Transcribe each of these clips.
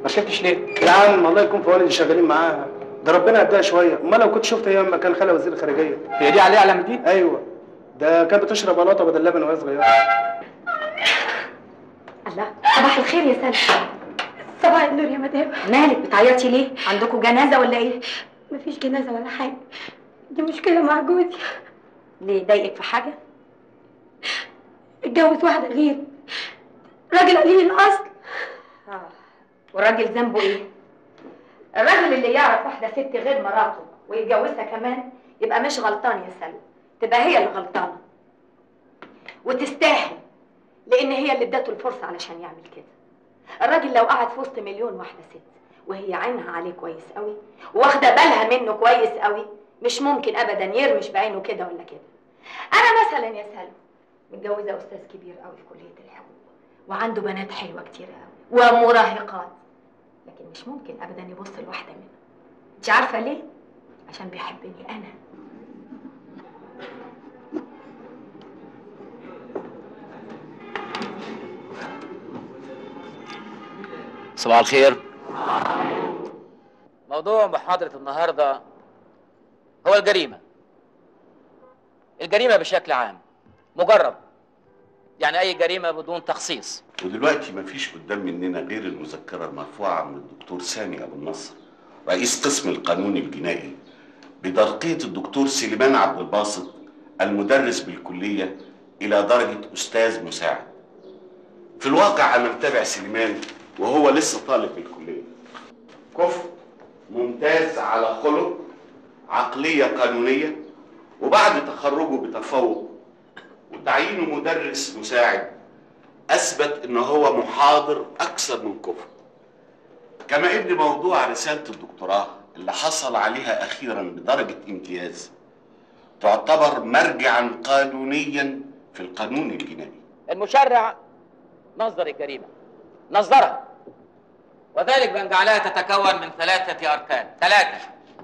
ما شفتش ليه؟ يا عم الله يكون في عون اللي شغالين معاها ده ربنا يديها شويه امال لو كنت شفت ايام ما كان خالها وزير الخارجيه هي دي عليها علامه دي؟ ايوه ده كانت بتشرب قلاطه بدل لبن وهي صغيره الله صباح الخير يا سلمى صباح النور يا مدام مالك بتعيطي ليه عندكم جنازه ولا ايه مفيش جنازه ولا حاجه دي مشكله مع جوزي ليه ضايقك في حاجه اتجوز واحده غير راجل قليل الاصل اه والراجل ذنبه ايه الراجل اللي يعرف واحده ست غير مراته ويتجوزها كمان يبقى مش غلطان يا سلمى تبقى هي اللي غلطانه وتستاهل لان هي اللي ادته الفرصه علشان يعمل كده الراجل لو قعد في وسط مليون واحده ست وهي عينها عليه كويس قوي واخده بالها منه كويس قوي مش ممكن ابدا يرمش بعينه كده ولا كده انا مثلا يا سلمى متجوزه استاذ كبير قوي في كليه الحقوق وعنده بنات حلوه كتير قوي ومراهقات لكن مش ممكن ابدا يبص لواحده منهم انت عارفه ليه عشان بيحبني انا صباح الخير موضوع محاضرة النهاردة هو الجريمة الجريمة بشكل عام مجرد يعني أي جريمة بدون تخصيص ودلوقتي مفيش قدام مننا غير المذكرة المرفوعة من الدكتور سامي أبو النصر رئيس قسم القانون الجنائي بترقية الدكتور سليمان عبد الباسط المدرس بالكلية إلى درجة أستاذ مساعد في الواقع أنا متابع سليمان وهو لسه طالب في الكلية كفء ممتاز على خلق عقلية قانونية وبعد تخرجه بتفوق وتعيينه مدرس مساعد اثبت ان هو محاضر اكثر من كفر كما ان موضوع رساله الدكتوراه اللي حصل عليها اخيرا بدرجه امتياز تعتبر مرجعا قانونيا في القانون الجنائي المشرع نظر الجريمة نظرها وذلك بأن جعلها تتكون من ثلاثة أركان ثلاثة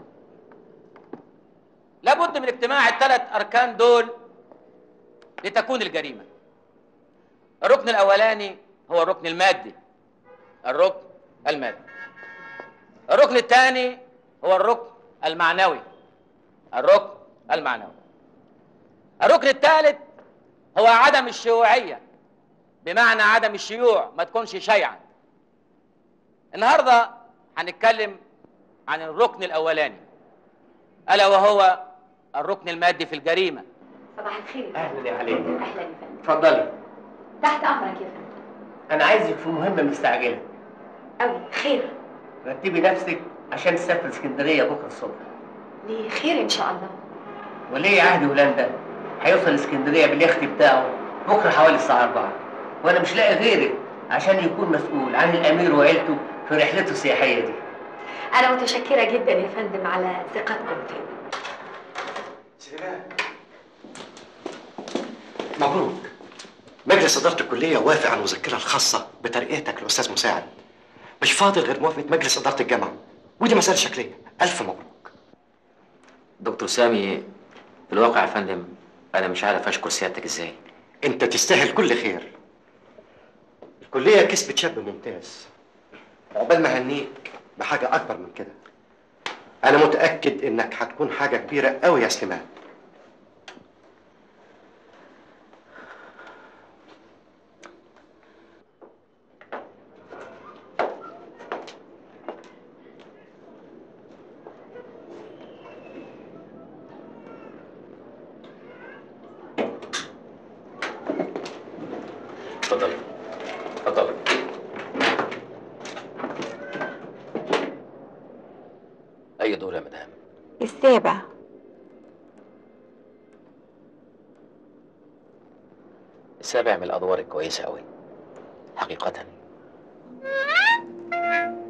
لابد من اجتماع الثلاث أركان دول لتكون الجريمة الركن الأولاني هو الركن المادي الركن المادي الركن الثاني هو الركن المعنوي الركن المعنوي الركن الثالث هو عدم الشيوعية بمعنى عدم الشيوع ما تكونش شيعا النهارده هنتكلم عن الركن الاولاني الا وهو الركن المادي في الجريمه صباح الخير اهلا يا علي اهلا يا فندم اتفضلي تحت امرك يا فندم انا عايزك في مهمه مستعجله قوي خير رتبي نفسك عشان تسافر اسكندريه بكره الصبح ليه خير ان شاء الله وليه عهد هولندا هيوصل اسكندريه باليخت بتاعه بكره حوالي الساعه 4 وانا مش لاقي غيرك عشان يكون مسؤول عن الامير وعيلته في رحلته السياحيه دي انا متشكره جدا يا فندم على ثقتكم فيا مبروك مجلس إدارة الكلية وافق على المذكرة الخاصة بترقيتك لأستاذ مساعد مش فاضل غير موافقة مجلس إدارة الجامعة ودي مسألة شكلية ألف مبروك دكتور سامي في الواقع يا فندم انا مش عارف اشكر سيادتك ازاي أنت تستاهل كل خير الكلية كسبت شاب ممتاز عقبال ما هنيك بحاجة أكبر من كده أنا متأكد إنك هتكون حاجة كبيرة أوي يا سليمان اتفضل اتفضل اي دور يا مدام السابع السابع من الادوار الكويسه قوي حقيقه